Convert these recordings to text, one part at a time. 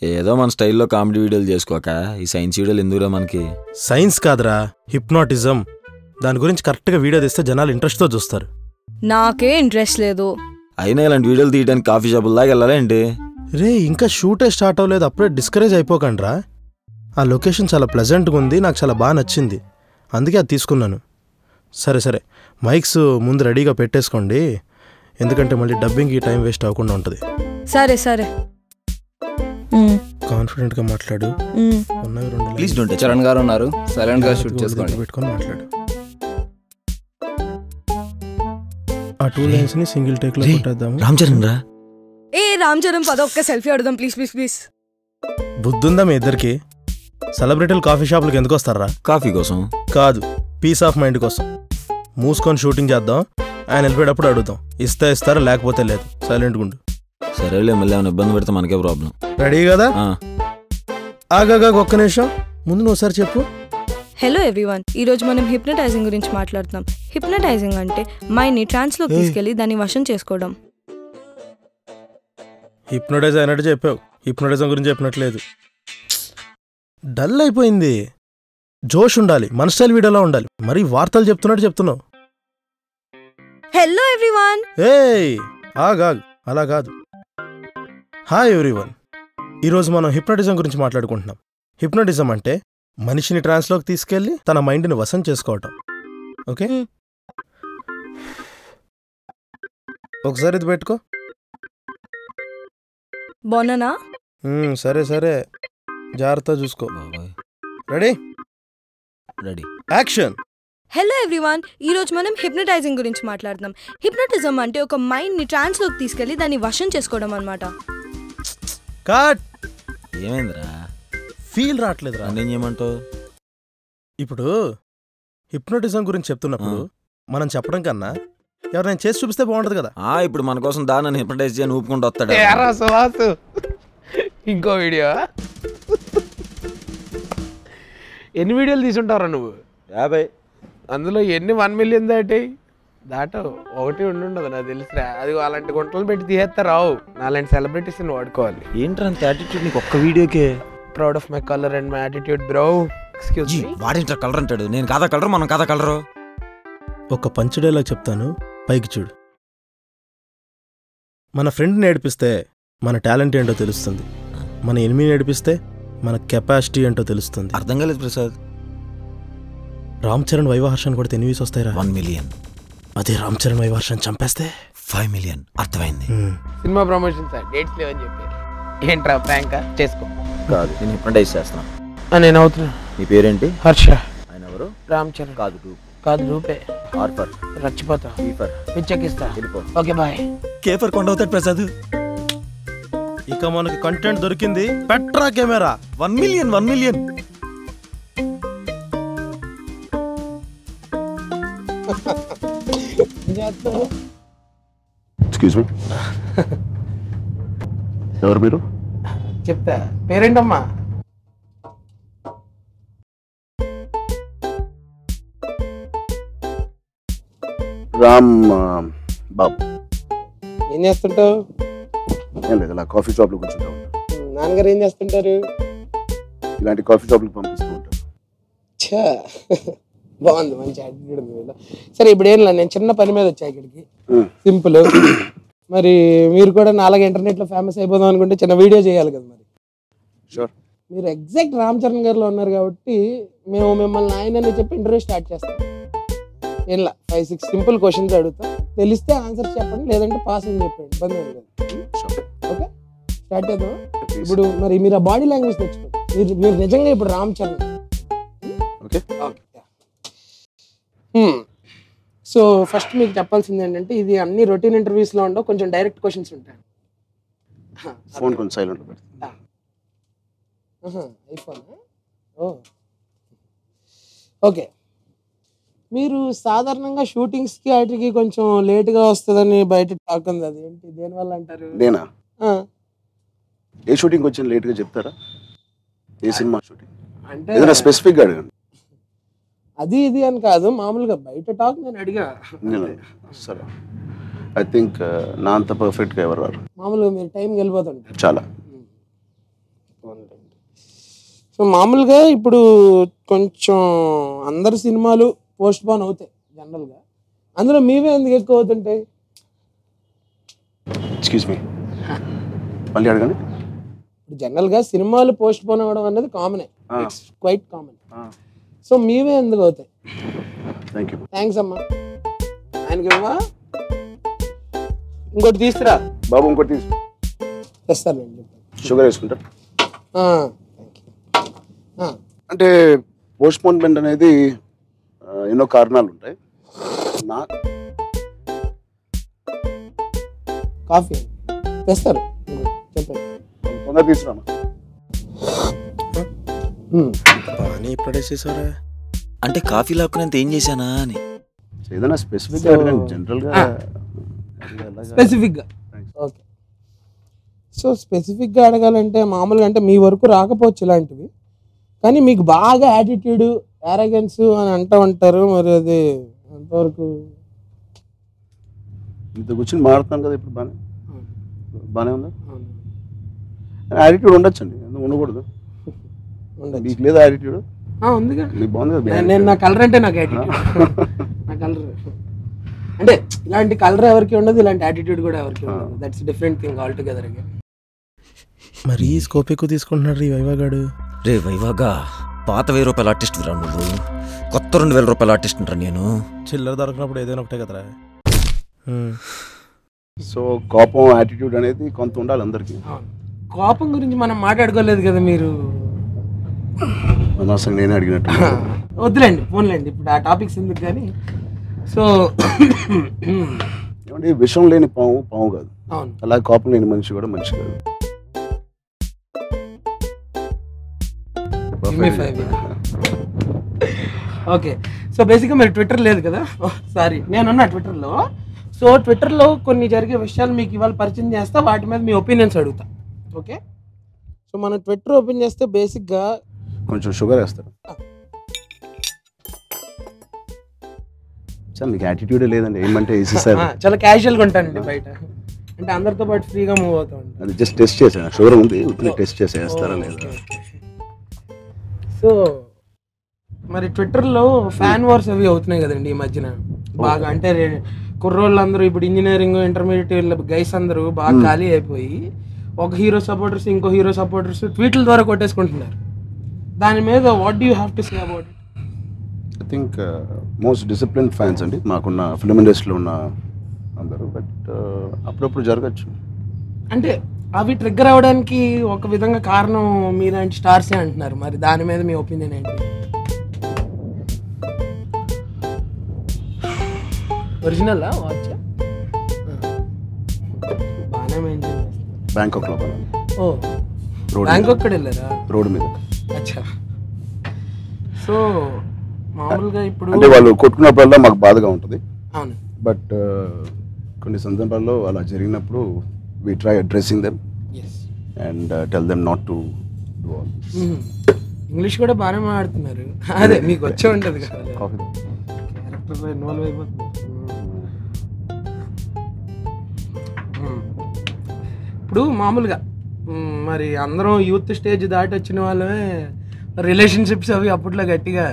ఏదో మన స్టైల్లో కామెడీ వీడియోలు చేసుకోక ఈ సైన్స్ వీడియోలు ఎందుకురా మనకి సైన్స్ కాదురా హిప్నాటిజం దాని గురించి కరెక్ట్గా వీడియో తీస్తే జనాలు ఇంట్రెస్ట్తో చూస్తారు నాకే ఇంట్రెస్ట్ లేదు అయినా ఇలాంటి వీడియోలు తీయడానికి కాఫీ షాపుల దాకా వెళ్ళాలా ఏంటి రే ఇంకా షూటే స్టార్ట్ అవ్వలేదు అప్పుడే డిస్కరేజ్ అయిపోకండ్రా ఆ లొకేషన్ చాలా ప్లెజెంట్గా ఉంది నాకు చాలా బాగా నచ్చింది అందుకే అది తీసుకున్నాను సరే సరే మైక్స్ ముందు రెడీగా పెట్టేసుకోండి ఎందుకంటే మళ్ళీ డబ్బింగ్కి టైం వేస్ట్ అవ్వకుండా ఉంటుంది సరే సరే మ్మ్, కాన్ఫిడెంట్గా మాట్లాడు మ్మ్. ఉన్నవి రెండు ప్లీజ్ డోంట్ టచ్ చరణ్ గారు ఉన్నారు సైలెంట్ గా లైన్లు షూట్ దగ్గర చేసుకోండి పెట్టుకొని మాట్లాడు ఆ టూ లైన్స్ ని సింగిల్ టేక్ లో రే, కొట్టేద్దాము రామ్ చరణ్ రా ఏ రామ్ చరణ్ పద ఒక్క సెల్ఫీ అడుగుదాం ప్లీజ్ ప్లీజ్ ప్లీజ్ బుద్ధుందా మీ ఇద్దరికి సెలబ్రిటీలు కాఫీ షాపులకు ఎందుకు వస్తారా కాఫీ కోసం కాదు పీస్ ఆఫ్ మైండ్ కోసం మూసుకొని షూటింగ్ చేద్దాం ఆయన వెళ్ళిపోయేటప్పుడు అడుగుతాం ఇస్తే ఇస్తారా లేకపోతే లేదు సైలెంట్ గుండు సరేలే మళ్ళీ ఏమైనా ఇబ్బంది పెడితే మనకే ప్రాబ్లం రెడీ కదా ఆ, ఆగాగా ఒక్క నిమిషం ముందు నువ్వు ఒకసారి చెప్పు హలో ఎవ్రీవన్ ఈ రోజు మనం హిప్నటైజింగ్ గురించి మాట్లాడుతున్నాం హిప్నటైజింగ్ అంటే మైండ్ని ట్రాన్స్లోకి తీసుకెళ్లి దాన్ని వశం చేసుకోవడం హిప్నోటైజ్ అయినట్టు చెప్పావు హిప్నోటైజం గురించి చెప్పినట్లేదు డల్ అయిపోయింది జోష్ ఉండాలి మన స్టైల్ వీడియోలో ఉండాలి మరి వార్తలు చెప్తున్నట్టు చెప్తున్నావు హలో ఎవ్రీవన్ ఏయ్ ఆగాగ్ అలా కాదు హాయ్ ఎవ్రీవన్ ఈరోజు మనం హిప్నటిజం గురించి మాట్లాడుకుంటున్నాం హిప్నటిజం అంటే మనిషిని ట్రాన్స్లోకి తీసుకెళ్లి తన మైండ్ని వశం చేసుకోవటం ఓకే మ్. ఒకసారి ఇది పెట్టుకో బాగున్నానా మ్, సరే సరే జాగ్రత్త చూసుకో బాబాయ్ ready ready action hello everyone ఈ రోజు మనం హిప్నటైజింగ్ గురించి మాట్లాడుతున్నాం హిప్నటిజం అంటే ఒక మైండ్ని ట్రాన్స్లోకి తీసుకెళ్లి దాన్ని వశం చేసుకోవడం అనమాట కట్ ఏమైందిరా ఫీల్ రావట్లేదురా నన్ను ఏం చేయమంటావు ఇప్పుడు హిప్నోటిజం గురించి చెప్తున్నప్పుడు మనం చెప్పడం కన్నా ఎవరైనా చేసి చూపిస్తే బాగుంటది కదా ఆ ఇప్పుడు మన కోసం దా నన్ను హిప్నటైజ్ చేయని ఊపుకుంటూ వస్తాడు ఏరా సుహాసు ఇంకో వీడియో ఎన్ని వీడియోలు తీసుంటారా నువ్వు యాభై అందులో ఎన్ని వన్ మిలియన్ దాటాయి దాటవు ఒకటి ఉండి ఉండదు నాకు తెలుసురా అది అలాంటి గుంటలు పెట్టి తీసేస్తే రావు నాలాంటి సెలబ్రిటీస్ని వాడుకోవాలి ఏంట్రా అంత యాటిట్యూడ్ నీకు ఒక్క వీడియోకే proud of my colour and my attitude bro excuse జీ వాడేంట్రా కలర్ అంటాడు నేను కాదా కలర్ మనం కాదా కలరు ఒక పంచ్ డైలాగ్ చెప్తాను పైకి చూడు మన ఫ్రెండ్ని ఏడిపిస్తే మన టాలెంట్ ఏంటో తెలుస్తుంది మన ఎనిమిని ఏడిపిస్తే మన కెపాసిటీ ఏంటో తెలుస్తుంది అర్థం కాలేదు ప్రసాద్ రామ్ చరణ్ వైవాహర్షాన్ని కూడా ఎనిమిస్ వస్తాయిరా వన్ మిలియన్ అదే రామ్ చరణ్ వైవాహర్షాన్ని చంపేస్తే ఫైవ్ మిలియన్ అర్థమైంది హ్మ్. సినిమా ప్రమోషన్ సార్ డేట్స్ లేవని చెప్పారు ఏంట్రా ప్రాంక్ చేసుకో కాదు నేను హిప్నటైజ్ చేస్తున్నా ఆ, నేను అవుతున్నా నీ పేరేంటి హర్ష ఆయన ఎవరు రామ్ చరణ్ కాదు టూ కాదు రూపే ఆర్ఫర్ రచ్చిపోతా కీఫర్ పిచ్చెక్కిస్తా వెళ్ళిపో ఓకే బాయ్ కేఫర్ కొండ అవుతాడు ప్రసాద్ ఇక మనకి కంటెంట్ దొరికింది పెట్రా camera one million one million excuse me ఎవరు మీరు చెప్తా పేరేంటమ్మా రామ్ ఆ, బాబు ఏం చేస్తుంటావు ఏం లేదు ఇలా కాఫీ షాప్లో కూర్చుంటా ఉంటాను నాన్నగారు ఏం చేస్తుంటారు ఇలాంటి కాఫీ షాప్లకు పంపిస్తూ ఉంటాను ఛా బాగుంది మంచి యాటిట్యూడ్ ఉంది వీళ్ళ. సరే ఇప్పుడు ఏం లేదు నేను చిన్న పని మీద వచ్చా ఇక్కడికి Hmm. సింపుల్ మరి మీరు కూడా నాలుగు ఇంటర్నెట్ లో ఫేమస్ అయిపోదాం అనుకుంటే చిన్న వీడియో చేయాలి కదా మరి షూర్ మీరు ఎగ్జాక్ట్ రామ్ చరణ్ గారిలో ఉన్నారు కాబట్టి మేము మిమ్మల్ని ఆయన అని చెప్పి ఇంటర్వ్యూ స్టార్ట్ చేస్తాం ఏంలా ఫైవ్ సిక్స్ సింపుల్ క్వశ్చన్స్ అడుగుతాం తెలిస్తే ఆన్సర్ చెప్పండి లేదంటే పాస్ అని చెప్పండి ఇబ్బంది ఏం లేదు షూర్ ఓకే స్టార్ట్ చేద్దాం ఇప్పుడు మరి మీరు ఆ బాడీ లాంగ్వేజ్ తెచ్చుకోండి మీరు మీరు నిజంగా ఇప్పుడు Ram Charan okay so first మీకు చెప్పాల్సింది ఏంటంటే ఇది అన్ని రొటీన్ ఇంటర్వ్యూస్ లో ఉండవు కొంచెం డైరెక్ట్ క్వశ్చన్స్ ఉంటాయి ఫోన్ కొంచెం సైలెంట్లో పెడతాను ఐఫోన్ ఓ ఓకే మీరు సాధారణంగా షూటింగ్స్ కి వాటికి కొంచెం లేట్ గా వస్తుందని బయట టాక్ ఉంది అది ఏంటి దేనివల్ల అంటారు నేనా ఆ, ఏ షూటింగ్ వచ్చిన లేట్గా చెప్తారా ఏ సినిమా షూటింగ్ అంటే ఏదైనా స్పెసిఫిక్గా అడగండి అది ఇది అని కాదు మామూలుగా బయట టాక్ నేను అడిగా నేను సరే ఐ థింక్ నా అంత పర్ఫెక్ట్గా ఎవరు రారు మామూలుగా మీరు టైంకి వెళ్ళిపోతుంటారు చాలా పోన్లేండి. సో మామూలుగా ఇప్పుడు కొంచెం అందరి సినిమాలు పోస్ట్ పోన్ అవుతాయి జనరల్గా అందులో మీవే ఎందుకు ఎక్కువ అవుతుంటాయి ఎక్స్క్యూజ్ మీ మళ్ళీ అడగండి ఇప్పుడు జనరల్గా సినిమాలు పోస్ట్ పోన్ అవ్వడం అనేది కామనే ఆ. ఇట్స్ క్వైట్ కామన్ సో మీవే ఎందుకు అవుతాయి థ్యాంక్ యూ థ్యాంక్స్ అమ్మా ఆయనకి ఇవ్వవా ఇంకోటి తీసుకురా బాబు ఇంకోటి తీసు తెస్తాను నేను చెప్పాను షుగర్ వేసుకుంటారు థ్యాంక్ యూ అంటే పోస్ట్పోన్మెంట్ అనేది ఆ, ఎన్నో కారణాలు ఉంటాయి నా కాఫీ తెస్తారు ఇంకోటి, చెప్పండి తొందర తీసుకురామా మ్మ్. బాగానే పడేసేసారా అంటే కాఫీ లాక్కునేంత ఏం చేశానా అని ఏదైనా స్పెసిఫిక్ So- అడగండి జనరల్గా ఆ. స్పెసిఫిక్గా ఓకే సో స్పెసిఫిక్గా అడగాలంటే మామూలుగా అంటే మీ వరకు రాకపోవచ్చు ఇలాంటివి కానీ మీకు బాగా యాటిట్యూడ్ యారగెన్స్ అని అంటూ ఉంటారు మరి అది ఎంతవరకు ఇంత కూర్చొని మాడుతున్నాను కదా ఇప్పుడు బాగానే బాగానే ఉందా అవును. యాటిట్యూడ్ ఉండొచ్చండి ఎందుకు ఉండకూడదు ఉండొచ్చు. మీకు లేదా యాటిట్యూడ్ ఆ, ఉందిగా మీకు బాగుంది కదా మీ నేను- నేను నా కలర్ అంటే నాకు యాటిట్యూడ్ నా కలర్ అంటే ఇలాంటి కలర్ ఎవరికి ఉండదు ఇలాంటి యాటిట్యూడ్ కూడా ఎవరికి ఉండదు that's different thing all together again మరి స్కోప్ ఎక్కువ తీసుకుంటున్నాడు ఈ వైవాగాడు రే వైవాగా పాత వెయ్యి రూపాయల ఆర్టిస్ట్ రా నువ్వు కొత్త రెండు వేల రూపాయల ఆర్టిస్ట్ రా నేను చిల్లర దొరకనప్పుడు ఏదైనా ఒకటే కదరా ఉమ్. సో కోపం యాటిట్యూడ్ అనేది కొంత ఉండాలి అందరికీ కోపం గురించి మనం మాట్లాడుకోలేదు కదా మీరు అనవసరంగా నేనే అడిగినట్టు వద్దులేండి ఫోన్లేండి ఇప్పుడు ఆ టాపిక్స్ ఎందుకు కానీ సో ఏమంటే విషం లేని పాము పాము కాదు అవును అలాగే కోపం లేని మనిషి కూడా మనిషి కాదు Give me five, okay so బేసిక్గా మీరు ట్విట్టర్ లేదు కదా సారీ నేనున్నా ట్విట్టర్లో సో ట్విట్టర్లో కొన్ని జరిగే విషయాలు మీకు ఇవాళ పరిచయం చేస్తా వాటి మీద మీ ఒపీనియన్స్ అడుగుతా ఓకే సో మనం ట్విట్టర్ ఓపెన్ చేస్తే బేసిక్గా కొంచెం షుగర్ వేస్తారు సార్ మీకు యాటిట్యూడే లేదండి ఏమంటే వేసేసారు చాలా క్యాజువల్గా ఉంటానండి బయట అంటే అందరితో పాటు ఫ్రీగా మూవ్ అవుతూ ఉంటాను అది జస్ట్ టెస్ట్ చేశాను షుగర్ ఉంది టెస్ట్ చేసి వేస్తారా లేదా సో మరి ట్విట్టర్లో ఫ్యాన్ వార్స్ అవి అవుతున్నాయి కదండి ఈ మధ్యన బాగా అంటే రే- కుర్రోళ్ళందరూ ఇప్పుడు ఇంజనీరింగ్ ఇంటర్మీడియట్ గైస్ అందరూ బాగా ఖాళీ అయిపోయి ఒక హీరో సపోర్టర్స్ ఇంకో హీరో సపోర్టర్స్ ట్వీట్ల ద్వారా కొట్టేసుకుంటున్నారు దాని మీద what do have to say about it I think most discipline fans అండి మాకున్న ఫిలిం ఇండస్ట్రీలో ఉన్న అందరూ బట్ అప్పుడప్పుడు జరగచ్చు అంటే అవి ట్రిగ్గర్ అవ్వడానికి ఒక విధంగా కారణం మీలాంటి స్టార్సే అంటున్నారు మరి దాని మీద మీ ఒపీనియన్ ఏంటి ఒరిజినల్ వాచ్ బాగానే మెయింటైన్ చేస్తారు బ్యాంకాక్లో ఓ రోడ్ బ్యాంకాక్ కూడా వెళ్ళారా రోడ్ మీద అచ్చా సో మామూలుగా ఇప్పుడు అంటే వాళ్ళు కొట్టుకున్నప్పుడల్లా మాకు బాధగా ఉంటుంది అవును బట్ కొన్ని సందర్భాల్లో అలా జరిగినప్పుడు we try addressing them as and tell them not to do all English కూడా బాగానే మాట్లాడుతున్నారు అదే మీకు వచ్చే ఉంటుంది కదా కాఫీ క్యారెక్టర్ ఇన్వాల్వ్ అయిపోతుంది మ్మ్. ఇప్పుడు మామూలుగా మ్మ్, మరి అందరం యూత్ స్టేజ్ దాటి వచ్చిన వాళ్ళమే రిలేషన్షిప్స్ అవి అప్పట్లో గట్టిగా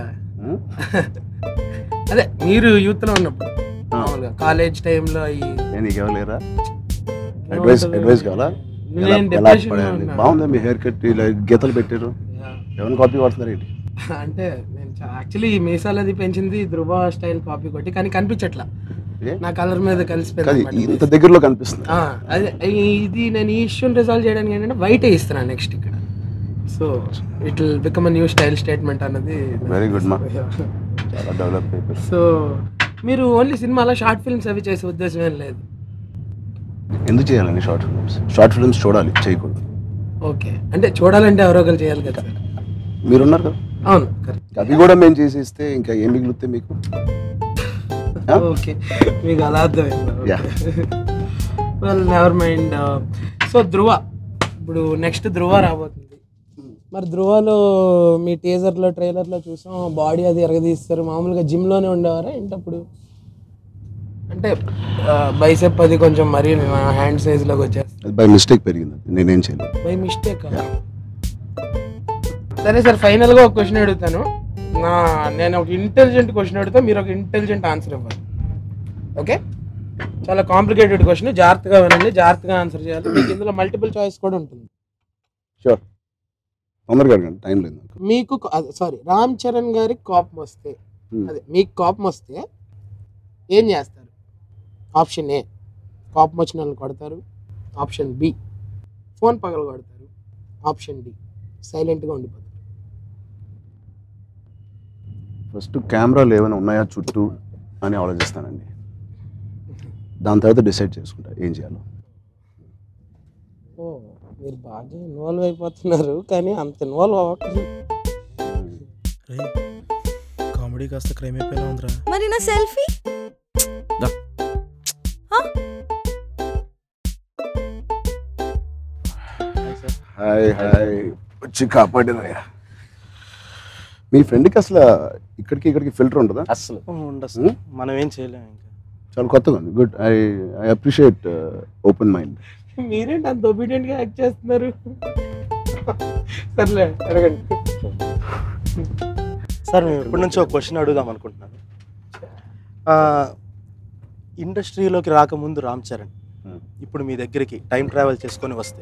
అదే మీరు యూత్లో ఉన్నప్పుడు మామూలుగా కాలేజ్ టైంలో అవి నేను నీకు ఎవరు అడ్వైస్ అడ్వైస్ కావాలా ఎలా- నేను ఎలా depression లో పడాలి? ఉన్నా. బాగుందా మీ హెయిర్ కట్ ఇలా గీతలు పెట్టారు ఎవరిని కాపీ వాడుతున్నారు ఏంటి అంటే నేను యాక్చువల్లీ మీసాలు అది పెంచింది ధృవ స్టైల్ కాపీ కొట్టి కానీ కనిపించట్లా ఏ? నా కలర్ మీద కాదు కలిసిపోయింది ఇంత దగ్గరలో కనిపిస్తుంది ఆ, అదే ఈ- ఇది నేను ఈ ఇష్యూని రిజాల్వ్ చేయడానికి ఏంటంటే వైట్ ఇస్తున్నాను నెక్స్ట్ ఇక్కడ so it will become a new style statement అన్నది వెరీ గుడ్ మా చాలా డెవలప్ అయిపోయారు సో మీరు ఓన్లీ సినిమాలో షార్ట్ ఫిల్మ్స్ అవి చేసే ఉద్దేశం ఏం లేదు ఎందుకు చేయాలండి షార్ట్ ఫిల్మ్స్ షార్ట్ ఫిల్మ్స్ చూడాలి చేయకూడదు ఓకే అంటే చూడాలంటే ఎవరో ఒకరు చేయాలి కదా సార్ మీరున్నారు కదా అవును కరెక్ట్ అవి కూడా మేము చేసేస్తే ఇంకా ఏం మిగులుతాయి మీకు Huh? ఓకే మీకు అలా అర్థమైంది Yeah. Well never mind so Dhruva ఇప్పుడు నెక్స్ట్ ధృవ రాబోతుంది మరి ధృవలో మీ టీజర్లో ట్రైలర్లో చూసాం బాడీ అది ఎరగదీస్తారు మామూలుగా జిమ్లోనే ఉండేవారా ఏంటప్పుడు అంటే బైసెప్ అది కొంచెం మరీ హ్యాండ్ సైజ్లోకి వచ్చేస్తుంది అది బై మిస్టేక్ పెరిగింది అది. నేనేం చేయలేదు బై మిస్టేక్ సరే సార్ ఫైనల్ గా ఒక క్వశ్చన్ అడుగుతాను నా నేను ఒక ఇంటెలిజెంట్ క్వశ్చన్ అడుగుతా మీరు ఒక ఇంటెలిజెంట్ ఆన్సర్ ఇవ్వాలి ఓకే చాలా కాంప్లికేటెడ్ క్వశ్చన్ జాగ్రత్తగా వినండి జాగ్రత్తగా ఆన్సర్ చేయాలి మీకు ఇందులో మల్టిపుల్ చాయిస్ కూడా ఉంటుంది షూర్ తొందరగా అడగండి టైం లేదు నాకు మీకు సారీ రామ్ చరణ్ గారికి కోపం వస్తే Hmm. అదే మీకు కోపం వస్తే ఏం చేస్తారు ఆప్షన్ ఏ కోపం వచ్చిన వాళ్ళని కొడతారు ఆప్షన్ బి ఫోన్ పగల కొడతారు ఆప్షన్ డి సైలెంట్గా ఉండిపోతారు ఫస్ట్ కెమెరాలు ఏమైనా ఉన్నాయా చుట్టూ అని ఆలోచిస్తానండి దాని తర్వాత డిసైడ్ చేసుకుంటా ఏం చేయాలో ఓ మీరు బాగా ఇన్వాల్వ్ అయిపోతున్నారు కానీ అంత ఇన్వాల్వ్ అవ్వకండి రే కామెడీ కాస్త క్రైమ్ అయిపోయినా ఉందిరా మరి నా సెల్ఫీ హాయ్ హాయ్ వచ్చి కాపాడినయ్యా మీ ఫ్రెండ్కి అసలు ఇక్కడికి ఇక్కడికి ఫిల్టర్ ఉంటుందా అస్సలు ఉండదు Hmm? మనం ఏం చేయలేము ఇంకా చాలా కొత్తగా ఉంది good I I appreciate open mind మీరేంటి అంత ఒబీడియంట్ గా యాక్ట్ చేస్తున్నారు సర్లే అడగండి సార్ మేము ఎప్పటి నుంచో ఒక క్వశ్చన్ అడుగుదాం అనుకుంటున్నాను ఆ, ఇండస్ట్రీలోకి రాకముందు రామ్ చరణ్ Hmm. ఇప్పుడు మీ దగ్గరికి టైం ట్రావెల్ చేసుకొని వస్తే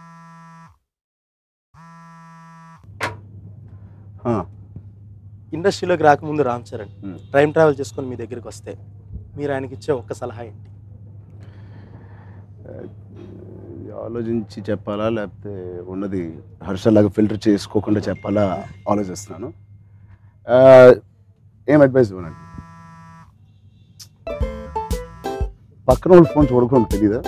ఇండస్ట్రీలోకి రాకముందు Ram Charan Hmm. Time travel చేసుకొని మీ దగ్గరికి వస్తే మీరు ఆయనకి ఇచ్చే ఒక్క సలహా ఏంటి ఆలోచించి చెప్పాలా లేకపోతే ఉన్నది హర్షలాగా ఫిల్టర్ చేసుకోకుండా చెప్పాలా ఆలోచిస్తున్నాను ఆ, ఏం అడ్వైస్ ఇవ్వనండి పక్కన వాళ్ళ ఫోన్ చూడకుండా తెలీదా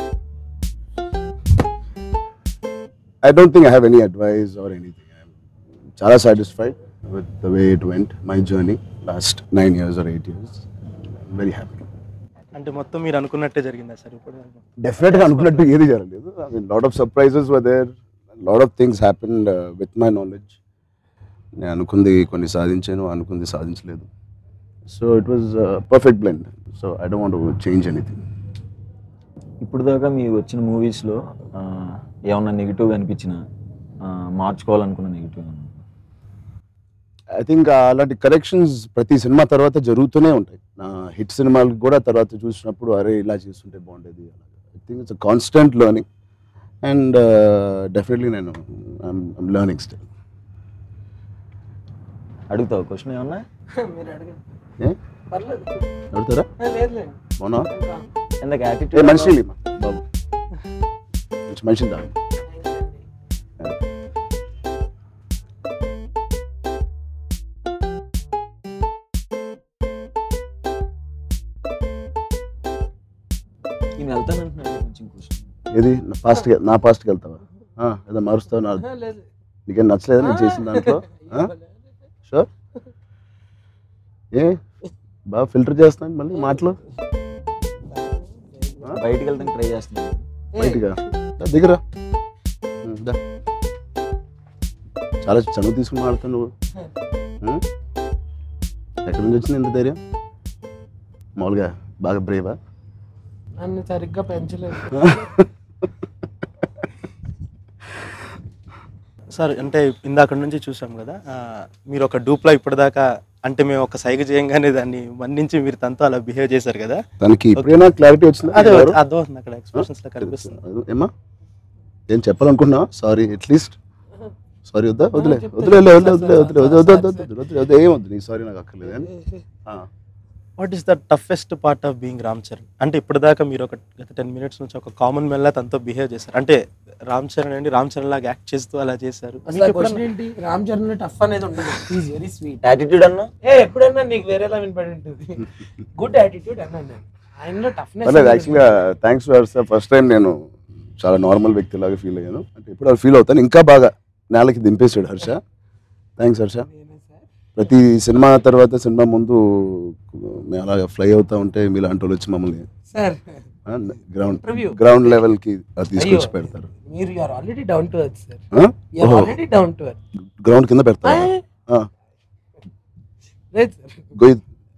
I don't think I have any advice or anything చాలా satisfied with the way it went my journey last nine years or eight years very happy అంటే మొత్తం మీరు అనుకున్నట్టే జరిగిందా సార్ ఇప్పుడు డెఫినెట్ గా అనుకున్నట్టు ఏది జరగలేదు I mean lot of surprises were there lot of things happen with my knowledge నేను అనుకుంది కొన్ని సాధించాను అనుకుంది సాధించలేదు so it was perfect blend so I don't want change anything ఇప్పుడు దాకా మీరు వచ్చిన మూవీస్లో ఏమన్నా నెగిటివ్ అనిపించిన మార్చుకోవాలనుకున్న నెగిటివ్ ఐ థింక్ అలాంటి కరెక్షన్స్ ప్రతి సినిమా తర్వాత జరుగుతూనే ఉంటాయి నా హిట్ సినిమాలకు కూడా తర్వాత చూసినప్పుడు అరే ఇలా చేస్తుంటే బాగుండేది I think it's constant learning and definitely నేను లెర్నింగ్ స్టిల్ అడుగుతావు క్వశ్చన్ ఏమన్నా మీరు అడగండి ఏ పర్లేదు అడుగుతారా లేదులేండి అవునా ఎందుకు ఏ యాటిట్యూడ్ మనిషి బాబు మంచి మనిషిని దా నేను వెళ్తానంటున్నాడు కొంచెం క్వశ్చన్ ఏది నా పాస్ట్కి నా పాస్ట్కి వెళ్తావా ఆ, ఏదో మారుస్తావు నా లేదు నీకేం నచ్చలేదా నేను చేసిన దాంట్లో షూర్ ఏ బాగా ఫిల్టర్ చేస్తున్నాను మళ్ళీ మాటలు బయటికి వెళ్తానికి ట్రై చేస్తున్నాను బయటిగా దా, దిగురా ఉమ్, దా. చాలా చనువు తీసుకుని మాడుతావు నువ్వు ఉమ్? ఎక్కడి నుంచి వచ్చింది ఇంత ధైర్యం మామూలుగా బాగా బ్రేవా నన్ను సరిగ్గా పెంచలేదు సార్ అంటే ఇందాక నుంచి చూసాం కదా ఆ, మీరు ఒక డూప్లో ఇప్పటిదాకా అంటే మేము ఒక సైగ చేయంగానే దాన్ని మన్నించి మీరు తనతో అలా బిహేవ్ చేశారు కదా తనకి ఇప్పుడైనా క్లారిటీ వచ్చిందా అదే ఎవరు? అర్థమవుతుంది అక్కడ ఎక్స్ప్రెషన్స్ లో కనిపిస్తుంది అది- ఏమ్మా ఏం చెప్పాలనుకున్నా సారీ అట్లీస్ట్ సారీ వద్దా వదిలే వదిలే వదిలే వదిలే వదిలే వదిలే వదిలే వదిలే వదిలే వదిలే వదిలే ఏం వద్దు నీ సారీ నాకు అక్కర్లేదు అని ఆ. What is the toughest part of being Ram Charan అంటే ఇప్పటిదాకా మీరు ఒక గత టెన్ మినిట్స్ నుంచి ఒక కామన్ మెన్ లా తనతో బిహేవ్ చేశారు అంటే రామ్ చరణ్ అండి రామ్ చరణ్ లాగా యాక్ట్ చేస్తూ అలా చేశారు అసలు మీకు ఆ ఎప్పుడన్నా- క్వశ్చన్ ఏంటి రామ్ చరణ్ టఫ్ అనేది ఉండదు ఈజ్ వెరీ స్వీట్ యాటిట్యూడ్ అన్నా ఏ ఎప్పుడన్నా నీకు వేరేలా వినపడి ఉంటుంది గుడ్ యాటిట్యూడ్ అన్నాను నేను ఆయనలో పర్లేదు టఫ్నెస్ యాక్చువల్గా thanks for sir first time నేను చాలా నార్మల్ వ్యక్తిలాగా ఫీల్ అయ్యాను అంటే ఇప్పుడు అది ఫీల్ అవుతాను ఇంకా బాగా నేలకి దింపేసాడు హర్ష థ్యాంక్స్ హర్ష ప్రతి సినిమా తర్వాత సినిమా ముందు మేము అలా ఫ్లై అవుతా ఉంటే మీలాంటి వాళ్ళు వచ్చి మమ్మల్ని సార్ గ్రౌండ్ Interview. గ్రౌండ్ లెవెల్కి అది తీసుకొచ్చి పెడతారు మీరు you're already down to earth sir you're already down to earth ground కింద పెడతారు ఆ. లేదు సార్ గొయ్యి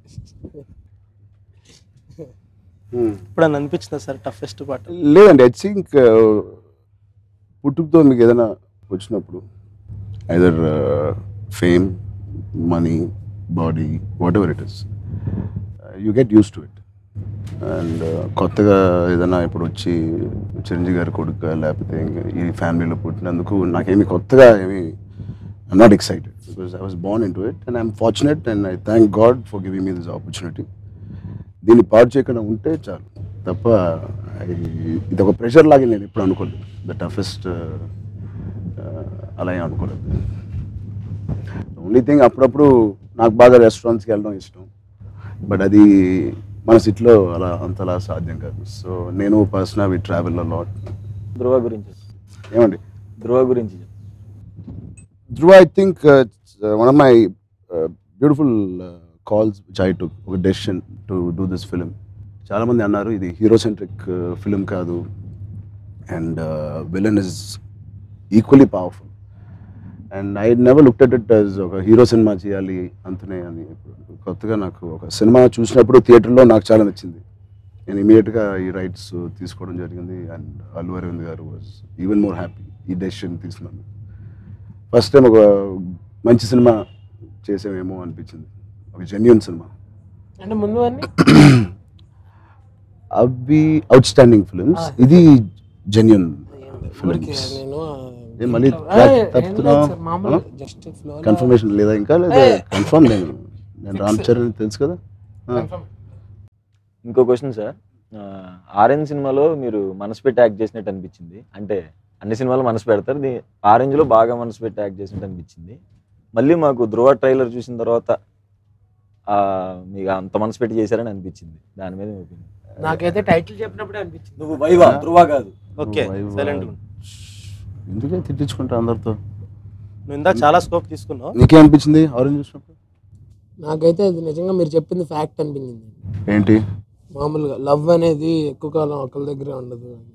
Hmm. ఇప్పుడు అని అనిపించిందా సార్ టఫెస్ట్ పార్ట్ లేదండి ఐ థింక్ పుట్టుకతో మీకు ఏదైనా వచ్చినప్పుడు either fame money body whatever it is you get use to it and కొత్తగా ఏదైనా ఇప్పుడు వచ్చి చిరంజీవి గారి కొడుకు లేకపోతే ఇంక ఈ ఫ్యామిలీలో పుట్టినందుకు నాకేమి కొత్తగా ఏమి I'm not excited because I was born into it and I'm fortunate and I thank God for giving me this opportunity దీన్ని పాడు చేయకుండా ఉంటే చాలు తప్ప I- ఇది ఒక ప్రెషర్ లాగా నేను ఎప్పుడు అనుకోలేదు ద టఫెస్ట్ అలా ఏం అనుకోలేదు ఓన్లీ థింగ్ అప్పుడప్పుడు నాకు బాగా రెస్టారెంట్స్కి వెళ్ళడం ఇష్టం బట్ అది మన సిటీలో అలా అంతలా సాధ్యం కాదు సో నేను personal we travel lot Dhruva గురించి ఏమండి ధ్రువ గురించి చెప్పు. Dhruva I think one of my beautiful calls which I took ఒక decision to do this film చాలామంది అన్నారు ఇది హీరో సెంట్రిక్ ఫిలిం కాదు and villain is equally powerful and I never look at it as ఒక హీరో సినిమా చేయాలి అంతనే అని ఇప్పుడు కొత్తగా నాకు ఒక సినిమా చూసినప్పుడు థియేటర్లో నాకు చాలా నచ్చింది నేను ఇమీడియట్గా ఈ రైట్స్ తీసుకోవడం జరిగింది and Allu Aravind garu was even more happy ఈ డెసిషన్ తీసుకున్నాను ఫస్ట్ టైం ఒక మంచి సినిమా చేసామేమో అనిపించింది ఒక జెన్యున్ సినిమా అంటే ముందు అన్ని అవి అవుట్ స్టాండింగ్ ఫిల్మ్స్ ఇది జెన్యున్ ఊరికే ఫిల్మ్స్ నేను ఏ మళ్ళీ ఆ, ఏం లేదు తప్పుతున్నావా? సార్, మామూలు జస్ట్ ఫ్లో కన్ఫర్మేషన్ లేదా ఇంకా లేదా ఏ. కన్ఫర్మ్ నేను నేను Fix. రామ్ చరణ్ తెలుసు కదా ఆ. ఇంకో క్వశ్చన్ సార్ ఆరెంజ్ సినిమాలో మీరు మనసు పెట్టి యాక్ట్ చేసినట్టు అనిపించింది అంటే అన్ని సినిమాలు మనసు పెడతారు దీ ఆరెంజ్ లో బాగా మనసు పెట్టి యాక్ట్ చేసినట్టు అనిపించింది మళ్ళీ మాకు ధ్రువ ట్రైలర్ చూసిన తర్వాత ఆ, మీకు అంత మనసు పెట్టి చేశారని అనిపించింది దాని మీద మీ opinion. నాకైతే టైటిల్ చెప్పినప్పుడే అనిపించింది నువ్వు వైవా ధ్రువ కాదు ఓకే వైవా. సైలెంట్ ఎందుకే తిట్టించుకుంటా అందరితో నువ్వు ఇందాక చాలా స్కోప్ తీసుకున్నావు నీకే అనిపించింది ఆరెంజ్ చూసినప్పుడు నాకైతే అది నిజంగా మీరు చెప్పింది ఫ్యాక్ట్ అనిపించింది ఏంటి మామూలుగా లవ్ అనేది ఎక్కువ కాలం ఒకరి దగ్గరే ఉండదు అని.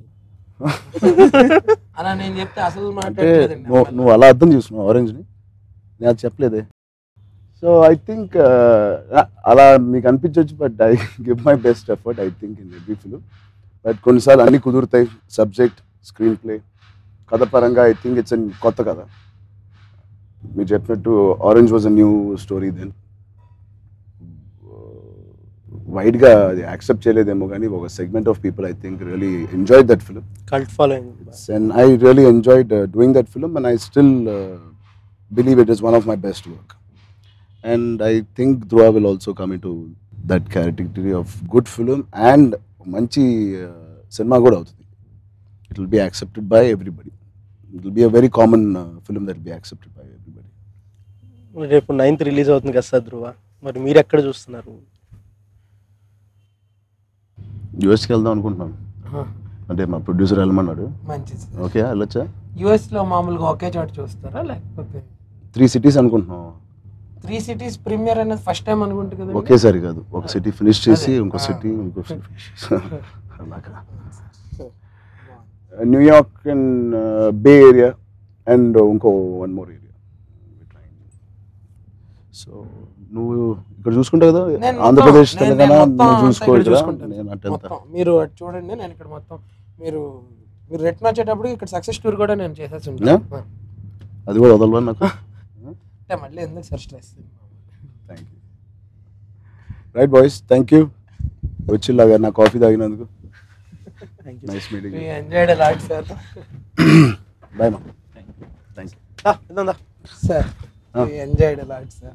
అలా నేను చెప్తే అసలు అంటే మాట్లాడలేదండి నువ్వు నువ్వు అలా అర్థం చేసుకున్నావు ఆరెంజ్ని నేను అది చెప్పలేదే సో ఐ థింక్ అలా మీకు అనిపించవచ్చు but I give my best effort I think in every film but కొన్నిసార్లు అన్ని కుదురుతాయి సబ్జెక్ట్ స్క్రీన్ ప్లే కథ పరంగా ఐ థింక్ ఇట్స్ కొత్త కథ మీరు చెప్పినట్టు Orange was a new story then వైడ్గా అది యాక్సెప్ట్ చేయలేదేమో కానీ ఒక segment of people I think really enjoy that film cult following and I really enjoyed uh, doing that film, and I still uh, believe it is one of my best work. And I think Dhruva will also come into that category of good film and manchi uh, cinema good అవుతుంది It will be accepted by everybody. It will be a very common uh, film that will be accepted by everybody. రేపు ninth release అవుతుంది కదా sir ధ్రువ మరి మీరు ఎక్కడ చూస్తున్నారు యూఎస్కి వెళ్దాం అనుకుంటున్నాను అంటే మా ప్రొడ్యూసర్ వెళ్ళమన్నాడు మంచిది ఓకే వెళ్ళొచ్చా యుఎస్ లో మామూలుగా ఒకే చోట చూస్తారా లేకపోతే త్రీ సిటీస్ అనుకుంటున్నాం త్రీ సిటీస్ ప్రీమియర్ అనేది ఫస్ట్ టైం అనుకుంటు కదా ఒకేసారి కాదు ఒక సిటీ ఫినిష్ చేసి అదే. ఇంకో ఆ. సిటీ ఇంకో సిటీ ఫినిష్ చేసి అలాగా New York and bay area and ఇంకో వన్ మోర్ ఏరియా సో నువ్వు ఇక్కడ చూసుకుంటావు కదా నేను మొత్తం- ఆంధ్రప్రదేశ్ నేను- తెలంగాణ నేను మొత్తం నువ్వు అంతా చూసుకో ఇక్కడ ఇక్కడ చూసుకుంటాను. నేను అంటే మొత్తం మీరు అటు చూడండి నేను ఇక్కడ మొత్తం మీరు మీరు రిటర్న్ వచ్చేటప్పుడు ఇక్కడ సక్సెస్ టూర్ కూడా నేను చేసేసి ఉంటాను Yeah? అది కూడా వదలవా నాకు అంటే మళ్ళీ ఎందుకు sir stress thank you right boys thank you వచ్చిలాగా నా కాఫీ తాగినందుకు thank nice meeting enjoyed lot sir bye మా thank you you sir Ah. Enjoyed lot sir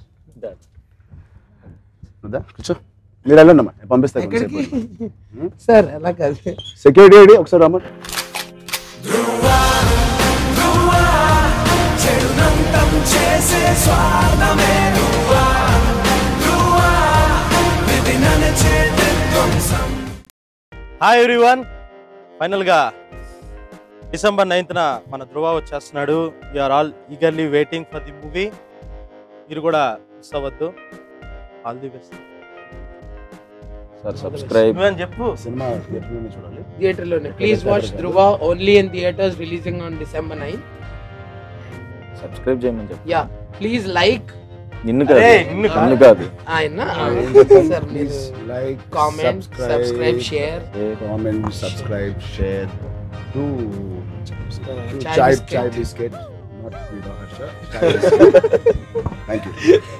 వద్దా కూర్చో మీరు వెళ్ళండి అమ్మా నేను పంపిస్తా ఎక్కడికి సార్ ఎలా కాదు సెక్యూరిటీ ఐడి ఒకసారి రమ్మని హాయ్ ఎవ్రీవన్ ఫైనల్గా డిసెంబర్ నైన్త్న మన ధృవ వచ్చేస్తున్నాడు are all eagerly waiting for the movie మీరు కూడా మిస్ అవ్వద్దు all the best sir subscribe నువ్వేం చెప్పు సినిమా థియేటర్లోనే చూడాలి థియేటర్లోనే please watch Dhruva only in theatres releasing on December nine subscribe చేయమని చెప్పు యా ప్లీజ్ లైక్ నిన్ను కాదు అరే, నిన్ను కాదు. నిన్ను కాదు ఆయన సార్ మీరు like comment subscribe share comment subscribe share to Chai chai biscuit. Chai biscuit not thank you